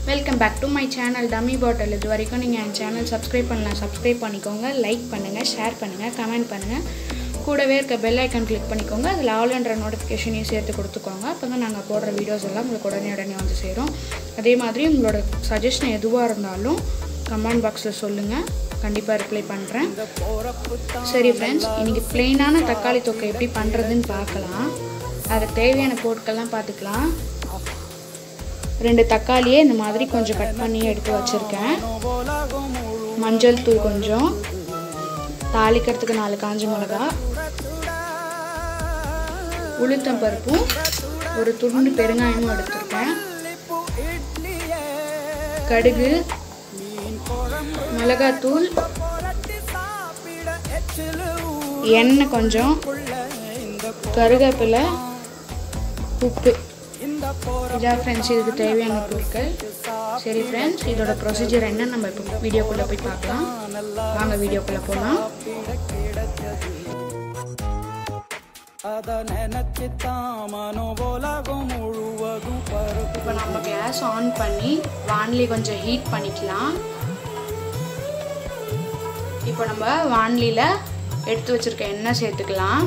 welcome back to my channel dummy bottle இது வரைக்கும் நீங்கள் என் சேனல் சப்ஸ்கிரைப் பண்ணலாம் சப்ஸ்கிரைப் பண்ணிக்கோங்க லைக் பண்ணுங்கள் ஷேர் பண்ணுங்கள் கமெண்ட் பண்ணுங்கள் கூடவே இருக்க பெல் ஐக்கன் கிளிக் பண்ணிக்கோங்க அதில் ஆல்ன்ற நோட்டிஃபிகேஷனையும் சேர்த்து கொடுத்துக்கோங்க அப்போ தான் நாங்கள் போடுற வீடியோஸ் எல்லாம் உங்களுக்கு உடனே உடனே வந்து சேரும் அதே மாதிரி உங்களோட சஜஷன் எதுவாக இருந்தாலும் கமெண்ட் பாக்ஸில் சொல்லுங்கள் கண்டிப்பாக ரிப்ளை பண்ணுறேன் சரி ஃப்ரெண்ட்ஸ் இன்றைக்கி ப்ளெயினான தக்காளி தொக்கை எப்படி பண்ணுறதுன்னு பார்க்கலாம் அதுக்கு தேவையான பொருட்கள்லாம் பார்த்துக்கலாம் ரெண்டு தக்காளியே இந்த மாதிரி கொஞ்சம் கட் பண்ணி எடுத்து வச்சுருக்கேன் மஞ்சள் தூள் கொஞ்சம் தாளிக்கிறதுக்கு நாலு காஞ்ச மிளகா உளுத்தம் பருப்பும் ஒரு துண்டு பெருங்காயமும் எடுத்திருக்கேன் கடுகு மிளகாத்தூள் எண்ணெய் கொஞ்சம் கருவேப்பிலை உப்பு இதான் ஃப்ரெண்ட்ஸ் இதுக்கு தேவையான பொருட்கள் சரி ஃப்ரெண்ட்ஸ் இதோட ப்ரொசீஜர் என்ன நம்ம இப்போ வீடியோக்குள்ளே போய் பார்க்கலாம் வாங்க வீடியோக்குள்ளே போகலாம் அத நினைச்சுத்தான் மனோபோலகம் முழுவதும் பருப்பு இப்போ நம்ம கேஸ் ஆன் பண்ணி வான்லி கொஞ்சம் ஹீட் பண்ணிக்கலாம் இப்போ நம்ம வான்லியில் எடுத்து வச்சிருக்க எண்ணெய் சேர்த்துக்கலாம்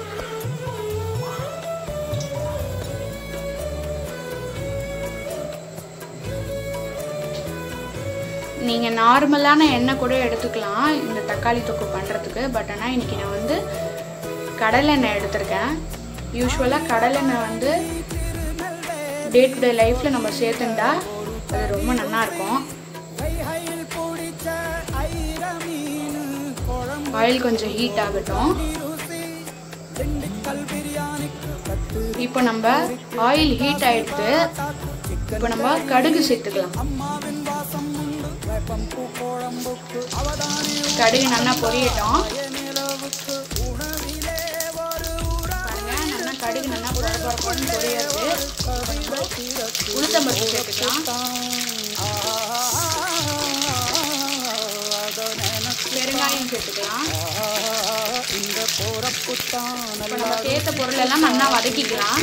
நீங்கள் நார்மலான எண்ணெய் கூட எடுத்துக்கலாம் இந்த தக்காளி தொக்கு பண்ணுறதுக்கு பட் ஆனால் இன்றைக்கி நான் வந்து கடலெண்ணெய் எடுத்திருக்கேன் யூஸ்வலாக கடலெண்ணெய் வந்து டே டு டே லைஃப்பில் நம்ம சேர்த்துண்டா அது ரொம்ப நல்லா இருக்கும் கையில் பிடிச்ச ஐர மீன் குழம்பு ஆயில் கொஞ்சம் ஹீட் ஆகட்டும் ருசி திண்டுக்கல் பிரியாணிக்கு கத்து இப்போ நம்ம ஆயில் ஹீட் ஆயிடுத்து இப்போ நம்ம கடுகு சேர்த்துக்கலாம் அம்மாவின் வாசம் உண்டு வேப்பம் பூ குழம்புக்கு அவதானி கடுகு நல்லா பொரியட்டும் நிலவுக்கு உணவிலே ஒரு உறா பாருங்க நல்லா கடுகு நல்லா பொற பொறப்பொன்னு பொரியறது உளுத்தம்பருப்பு சேர்த்துக்கலாம் அத நினைச்சு பெருங்காயம் சேர்த்துக்கலாம் இந்த போறப்புத்தான் இப்போ நம்ம சேர்த்த பொருள் எல்லாம் நல்லா வதக்கிக்கலாம்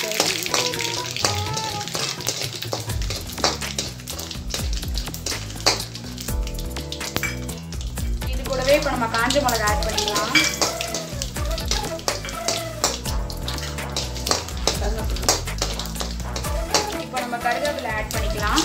இது கூடவே இப்போ நம்ம காஞ்ச மிளகா ஆட் பண்ணிக்கலாம் இப்போ நம்ம கருவேப்பிலை ஆட் பண்ணிக்கலாம்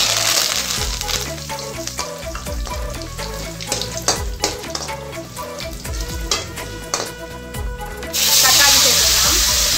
தக்காளி சேர்த்துக்கலாம்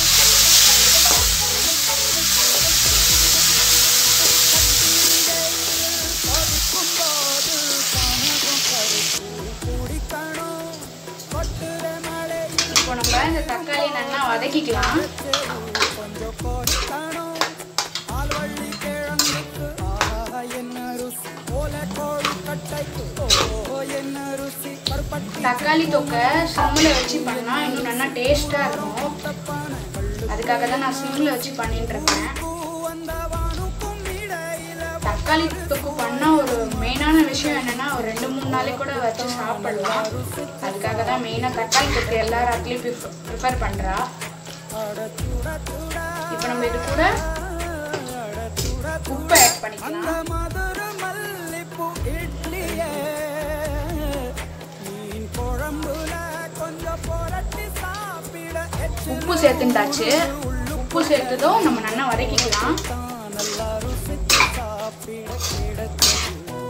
குடிக்கணும் கொட்டுற மழை இப்போ நம்ம இந்த தக்காளியை நல்லா வதக்கிக்கலாம் கொஞ்சம் கொடிக்கணும் ஆள்வள்ளி கிழங்குக்கு ஆஹா என்ன ருசி போல கோழி கட்டைக்கு ஓ என்ன ருசி கருப்பட்டி தக்காளி தொக்கை சிம்மில் வச்சு பண்ணால் இன்னும் நல்லா டேஸ்ட்டாக இருக்கும் அதுக்காக தான் நான் சிம்மில் வச்சு பண்ணிட்டு இருக்கேன் வந்தவனுக்கும் இடையில தக்காளி தொக்கு பண்ணால் ஒரு மெயினான விஷயம் என்னென்னா ஒரு ரெண்டு மூணு நாளைக்கு கூட வச்சு சாப்பிடலாம் அதுக்காக தான் மெயினாக தக்காளி தொக்கு எல்லாரும் அட்லீஸ்ட் ப்ரிஃபர் ப்ரிஃபர் பண்ணுறா இப்போ நம்ம இது கூட உப்பு ஆட் பண்ணிக்கலாம் மதுரை மல்லிப்பூ இட்லியே மீன் குழம்புல கொஞ்சம் புரட்டி சாப்பிட எச்சு உப்பு சேர்த்துட்டாச்சு உப்பு சேர்த்ததும் நம்ம நல்லா வதக்கிக்கலாம் நல்லா ருசிச்சு சாப்பிட கிடைச்சது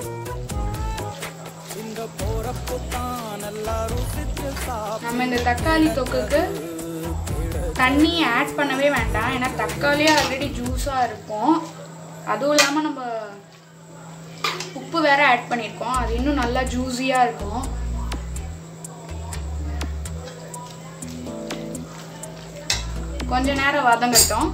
இந்த போறப்பு தான் நல்லா ருசிச்சு சாப்பிட நம்ம இந்த தக்காளி தொக்குக்கு தண்ணி ஆட் பண்ணவே வேண்டாம் ஏன்னா தக்காளியே ஆல்ரெடி ஜூஸாக இருக்கும் அதுவும் இல்லாமல் நம்ம உப்பு வேற ஆட் பண்ணியிருக்கோம் அது இன்னும் நல்லா ஜூஸியாக இருக்கும் கொஞ்ச நேரம் வதங்கட்டும்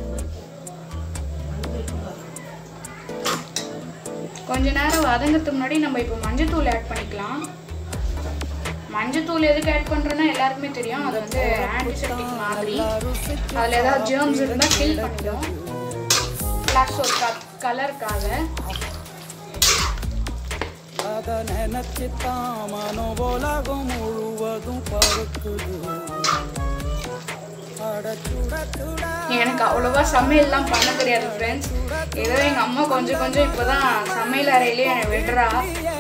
கொஞ்ச நேரம் வதங்கிறதுக்கு முன்னாடி நம்ம இப்போ மஞ்சத்தூள் ஆட் பண்ணிக்கலாம் மஞ்சத்தூள் எதுக்கு ஆட் பண்ணுறோன்னா எல்லாருக்குமே தெரியும் அது வந்து ஆன்டிசெப்டிக் மாதிரி அதில் ஏதாவது ஜேர்ம்ஸ் இருந்தால் கில் பண்ணிடும் ப்ளஸ் ஒரு க கலருக்காக அத நினைச்சுத்தான் மனோபோலகம் முழுவதும் பருக்குது அட சுட சுட எனக்கு அவ்வளோவா சமையல்லாம் பண்ண தெரியாது ஃப்ரெண்ட்ஸ் ஏதோ எங்கள் அம்மா கொஞ்சம் கொஞ்சம் இப்போ தான் சமையல் அறையிலே என்னை விடுறா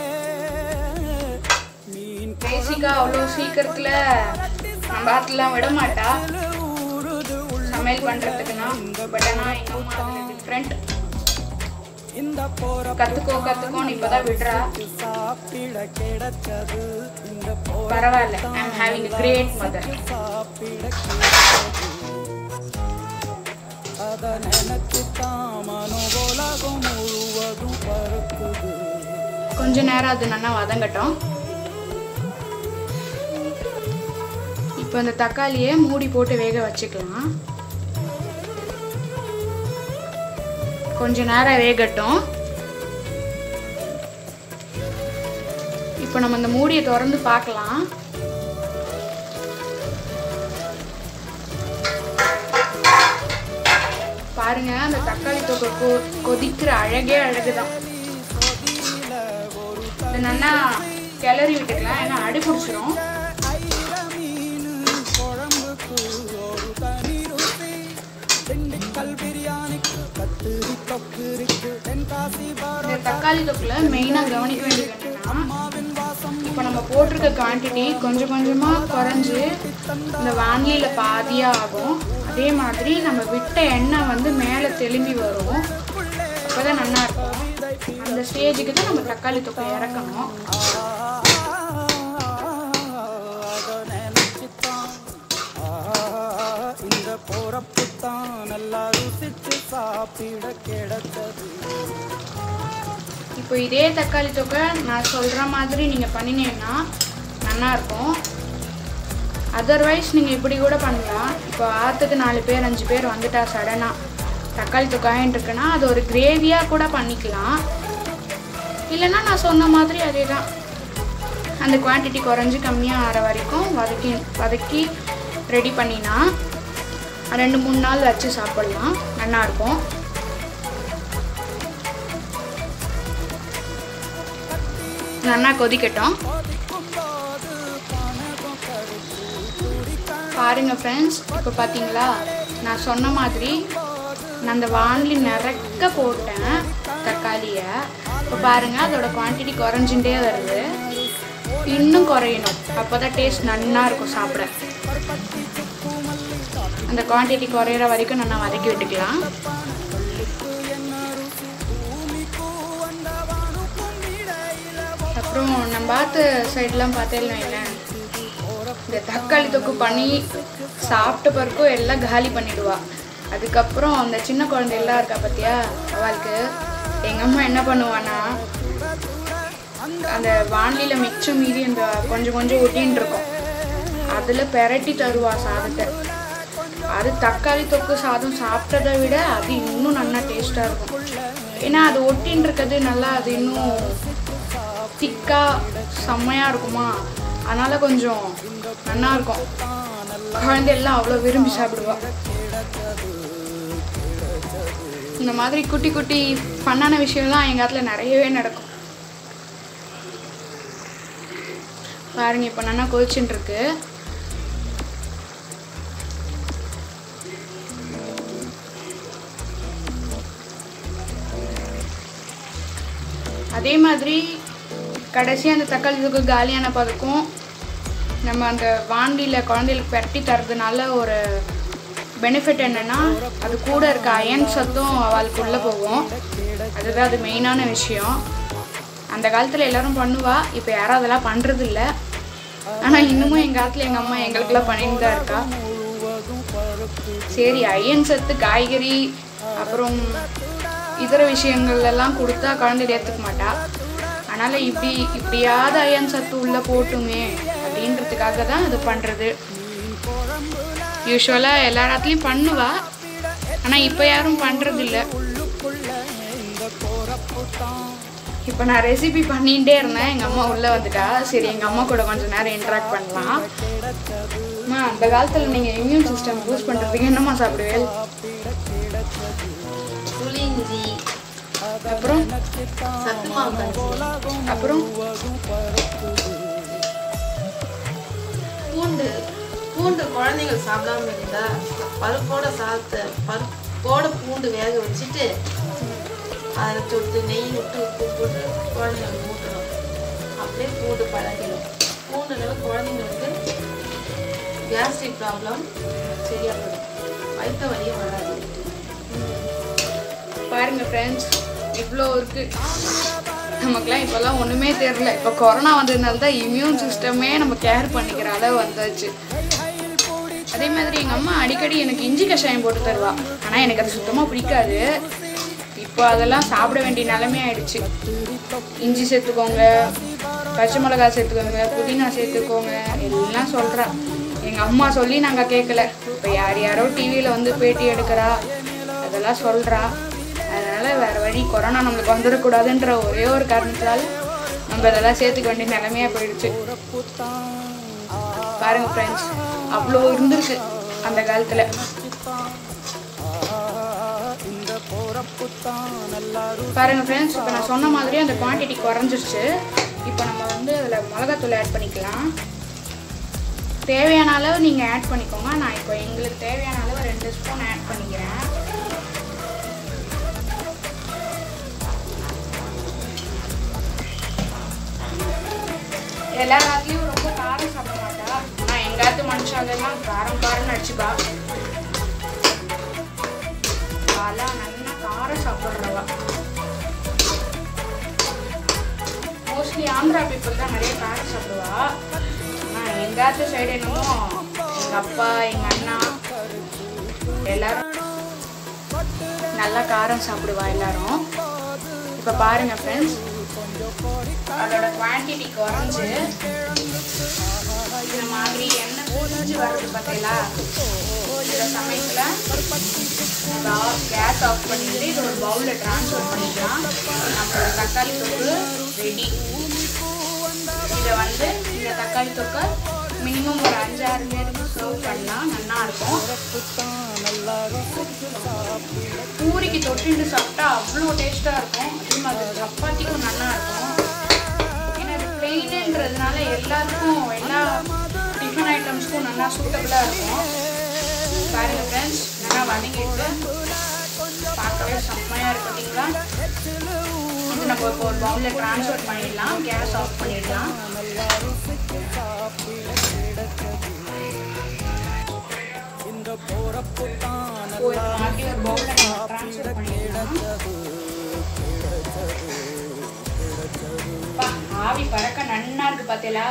மீன் பேசிக்காக அவ்வளோ சீக்கிரத்தில் நம்ம ஆற்றுலாம் விட மாட்டா ஊறுது சமையல் பண்ணுறதுக்குன்னா பட் ஆனால் எங்கள் அம்மா டிஃப்ரெண்ட் இந்த போற கற்றுக்கோ கற்றுக்கோன்னு இப்போ தான் விடுறா சாப்பிட கிடைச்சது இந்த போற பரவாயில்ல I am having great mother சாப்பிட கிடைச்சது அத நினைச்சுதான் மனோ உலகம் முழுவதும் பறக்குது கொஞ்ச நேரம் அது நல்லா வதங்கட்டும் இப்போ இந்த தக்காளியை மூடி போட்டு வேக வச்சுக்கலாம் கொஞ்ச நேரம் வேகட்டும் இப்போ நம்ம இந்த மூடியை திறந்து பார்க்கலாம் பாருங்க அந்த தக்காளி தொகை கொ கொதிக்கிற அழகே அழகுதான் இது நல்லா கிளறி விட்டுக்கலாம் ஏன்னா அடி பிடிச்சிரும் ஐர மீன் குழம்புக்கு ஒரு தனி ருசி திண்டுக்கல் பிரியாணிக்கு கத்திரி தொக்கு இருக்கு தென்காசி பாரோ இந்த தக்காளி தொக்கில் மெயினாக கவனிக்க வேண்டியது என்னன்னா மாவின் வாசம் இப்போ நம்ம போட்டிருக்க குவான்டிட்டி கொஞ்சம் கொஞ்சமாக குறைஞ்சு இந்த வானிலையில் பாதியாக ஆகும் அதே மாதிரி நம்ம விட்ட எண்ணெய் வந்து மேலே தெலும்பி வரும் அப்போ தான் நல்லா இருக்கும் அந்த ஸ்டேஜுக்கு தான் நம்ம தக்காளி தொக்கை இறக்கணும் அத நினைச்சுத்தான் ஆ, இந்த போறப்புத்தான் நல்லா ருசிச்சு சாப்பிட கிடைச்சது இப்போ இதே தக்காளி தொக்கை நான் சொல்கிற மாதிரி நீங்கள் பண்ணினீங்கன்னா நல்லா இருக்கும் அதர்வைஸ் நீங்கள் இப்படி கூட பண்ணலாம் இப்போ ஆற்றுக்கு நாலு பேர் அஞ்சு பேர் வந்துட்டா சடனாக தக்காளி தொக்காயின்னு இருக்குன்னா அது ஒரு கிரேவியாக கூட பண்ணிக்கலாம் இல்லைன்னா நான் சொன்ன மாதிரி அதே தான் அந்த குவான்டிட்டி குறைஞ்சி கம்மியாக ஆற வரைக்கும் வதக்கி வதக்கி ரெடி பண்ணினா ரெண்டு மூணு நாள் வச்சு சாப்பிட்லாம் நல்லாயிருக்கும் நல்லா கொதிக்கட்டும் பாருங்க ஃப்ரெண்ட்ஸ் இப்போ பார்த்தீங்களா நான் சொன்ன மாதிரி நான் அந்த வான்லி நிறக்க போட்டேன் தக்காளியை இப்போ பாருங்க அதோட குவான்டிட்டி குறைஞ்சுட்டே வருது இன்னும் குறையணும் அப்போ தான் டேஸ்ட் நல்லா இருக்கும் சாப்பிட அந்த குவான்டிட்டி குறையிற வரைக்கும் நல்லா வதக்கி விட்டுக்கலாம் அப்புறம் நம்ம ஆத்து சைட்லாம் பார்த்தேன்னு வைங்களேன் இந்த தக்காளி தொக்கு பண்ணி சாப்பிட்ட பிறக்கும் எல்லாம் காலி பண்ணிடுவா அதுக்கப்புறம் அந்த சின்ன குழந்தை எல்லாம் இருக்கா பார்த்தியா அவளுக்கு எங்கள் அம்மா என்ன பண்ணுவான்னா அந்த வானிலையில் மிச்சம் மீதி இந்த கொஞ்சம் கொஞ்சம் ஒட்டின்னு இருக்கும் அதில் பெரட்டி தருவா சாதத்தை அது தக்காளி தொக்கு சாதம் சாப்பிட்டதை விட அது இன்னும் நல்லா டேஸ்ட்டாக இருக்கும் ஏன்னா அது ஒட்டின்னு இருக்கிறது நல்லா அது இன்னும் திக்காக செம்மையாக இருக்குமா அதனால் கொஞ்சம் நல்லா இருக்கும் குழந்தையெல்லாம் அவ்வளோ விரும்பி சாப்பிடுவா இந்த மாதிரி குட்டி குட்டி ஃபன்னான விஷயம்லாம் எங்கள் ஆத்துல நிறையவே நடக்கும் பாருங்க இப்போ நல்லா கொதிச்சுட்டு இருக்கு அதே மாதிரி கடைசி அந்த தக்காளி தொக்கு காலியான பதக்கும் நம்ம அந்த வாண்டியில் குழந்தைகளுக்கு பெரட்டி தரதுனால ஒரு பெனிஃபிட் என்னென்னா அது கூட இருக்க அயன் சத்தும் அவளுக்கு உள்ளே போகும் அதுதான் அது மெயினான விஷயம் அந்த காலத்தில் எல்லாரும் பண்ணுவா இப்போ யாரும் அதெல்லாம் பண்ணுறது இல்லை ஆனால் இன்னமும் எங்கள் காலத்தில் எங்கள் அம்மா எங்களுக்கெல்லாம் பண்ணிட்டு தான் இருக்கா சரி அயன் சத்து காய்கறி அப்புறம் இதர விஷயங்கள் எல்லாம் கொடுத்தா குழந்தை ஏற்றுக்க மாட்டா அதனால் இப்படி இப்படியாவது அயன் சத்து உள்ளே போட்டுமே அப்படின்றதுக்காக தான் இது பண்ணுறது யூஸ்வலாக எல்லா இடத்துலையும் பண்ணுவா ஆனால் இப்போ யாரும் பண்ணுறது இல்லை இப்போ நான் ரெசிபி பண்ணிகிட்டே இருந்தேன் எங்கள் அம்மா உள்ளே வந்துட்டா சரி எங்கள் அம்மா கூட கொஞ்சம் நேரம் இன்ட்ராக்ட் பண்ணலாம் அம்மா அந்த காலத்தில் நீங்கள் இம்யூன் சிஸ்டம் பூஸ்ட் பண்ணுறதுக்கு என்னம்மா சாப்பிடுவேன் புளிஞ்சி அப்புறம் சத்து மாவு கஞ்சி அப்புறம் பூண்டு பூண்டு குழந்தைங்க சாப்பிடாம இருந்தா பருப்போட சாப்பிட்டு பருப்போட பூண்டு வேக வச்சுட்டு அதில் தொட்டு நெய் விட்டு உப்பு போட்டு குழந்தைங்களுக்கு ஊட்டணும் அப்படியே பூண்டு பழகிடும் பூண்டுனால குழந்தைங்களுக்கு கேஸ்ட்ரிக் ப்ராப்ளம் சரியாக போயிடும் வயிற்று வலியும் வராது பாருங்க ஃப்ரெண்ட்ஸ் இவ்வளோ இருக்கு நமக்குலாம் இப்போல்லாம் ஒன்றுமே தெரில இப்போ கொரோனா வந்ததுனால தான் இம்யூன் சிஸ்டமே நம்ம கேர் பண்ணிக்கிற அளவு வந்தாச்சு அதே மாதிரி எங்கள் அம்மா அடிக்கடி எனக்கு இஞ்சி கஷாயம் போட்டு தருவா ஆனால் எனக்கு அது சுத்தமாக பிடிக்காது இப்போ அதெல்லாம் சாப்பிட வேண்டிய நிலைமை ஆயிடுச்சு இஞ்சி சேர்த்துக்கோங்க பச்சை மிளகாய் சேர்த்துக்கோங்க புதினா சேர்த்துக்கோங்க எல்லாம் சொல்கிறா எங்கள் அம்மா சொல்லி நாங்கள் கேட்கல இப்போ யார் யாரோ டிவியில் வந்து பேட்டி எடுக்கிறா அதெல்லாம் சொல்கிறா அதனால் வேறு வழி கொரோனா நம்மளுக்கு வந்துடக்கூடாதுன்ற ஒரே ஒரு காரணத்தால் நம்ம இதெல்லாம் சேர்த்துக்க வேண்டிய நிலைமையாக போயிடுச்சு பாருங்க ஃப்ரெண்ட்ஸ் அவ்வளோ இருந்திருக்கு அந்த காலத்தில் பாருங்க ஃப்ரெண்ட்ஸ் இப்போ நான் சொன்ன மாதிரி அந்த குவான்டிட்டி குறைஞ்சிருச்சு இப்போ நம்ம வந்து அதில் மிளகாத்தூள் ஆட் பண்ணிக்கலாம் தேவையான அளவு நீங்கள் ஆட் பண்ணிக்கோங்க நான் இப்போ எங்களுக்கு தேவையான அளவு ரெண்டு ஸ்பூன் ஆட் பண்ணிக்கிறேன் எல்லா நாட்டிலையும் ரொம்ப காரம் சாப்பிட மாட்டா ஆனால் எங்காத்து மனுஷாலெல்லாம் காரம் காரம்னு அடிச்சுப்பா அதெல்லாம் நல்லா காரம் சாப்பிட்றவா மோஸ்ட்லி ஆந்திரா பீப்புள் தான் நிறைய காரம் சாப்பிடுவா ஆனால் எங்காத்து சைடு என்னமோ எங்கள் அப்பா எங்கள் அண்ணா எல்லாரும் நல்லா காரம் சாப்பிடுவா எல்லாரும் இப்போ பாருங்க ஃப்ரெண்ட்ஸ் அதோட குவான்டிட்டி குறைஞ்சு இந்த மாதிரி எண்ணெய் புரிஞ்சு வருது பார்த்தீங்களா இந்த சமயத்தில் கேஸ் ஆஃப் பண்ணிட்டு இது ஒரு பவுலில் ட்ரான்ஸ்ஃபர் பண்ணிக்கலாம் நம்மளோட தக்காளி தொக்கு ரெடி இதை வந்து இந்த தக்காளி தொக்கை மினிமம் ஒரு அஞ்சாறு பேருக்கு சர்வ் பண்ணால் நல்லா இருக்கும் பூரிக்கு தொட்டிட்டு சாப்பிட்டா அவ்வளோ டேஸ்ட்டாக இருக்கும் அதே மாதிரி சப்பாத்திக்கும் நல்லா இருக்கும் ஏன்னா இது பிளெயினுன்றதுனால எல்லாருக்கும் எல்லா டிஃபன் ஐட்டம்ஸ்க்கும் நல்லா சூட்டபுளாக இருக்கும் பாருங்க ஃப்ரெண்ட்ஸ் நல்லா வதங்கிட்டு பார்க்கவே செம்மையாக இருக்கு பார்த்தீங்களா இது நம்ம இப்போ ஒரு பவுலில் ட்ரான்ஸ்ஃபர் பண்ணிடலாம் கேஸ் ஆஃப் பண்ணிடலாம் ஒரு மாதிரி ஒரு பவுலில் நம்ம ட்ரான்ஸ்ஃபர் பண்ணிடலாம் அப்பா, ஆவி பறக்க நன்னா இருக்கு பார்த்தீங்களா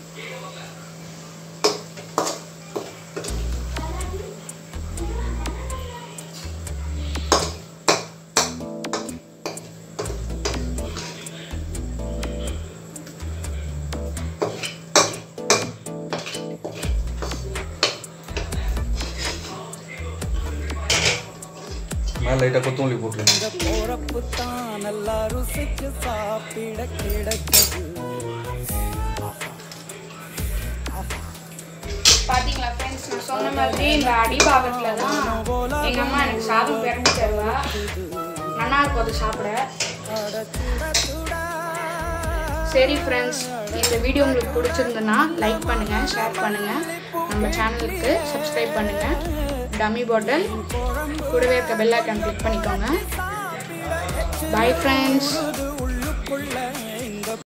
மேலே லைட்டாக கொத்தமல்லி போட்டுருங்க இந்த போறப்பு தான் நல்லா ருசிச்சு சாப்பிட கிடைச்சது பாத்தீங்களா ஃப்ரெண்ட்ஸ் நான் சொன்ன மாதிரி இந்த அடிபாகத்துல தான் எங்க அம்மா எனக்கு சாதம் பிறந்து தருவா நல்லா இருக்கும் அது சாப்பிட சரி ஃப்ரெண்ட்ஸ் இந்த வீடியோ உங்களுக்கு பிடிச்சிருந்ததுன்னா லைக் பண்ணுங்க ஷேர் பண்ணுங்க நம்ம சேனலுக்கு சப்ஸ்கிரைப் பண்ணுங்க டம்மி பாட்டில் கூடவே இருக்க பெல் ஐக்கான் கிளிக் பண்ணிக்கோங்க பை ஃப்ரெண்ட்ஸ்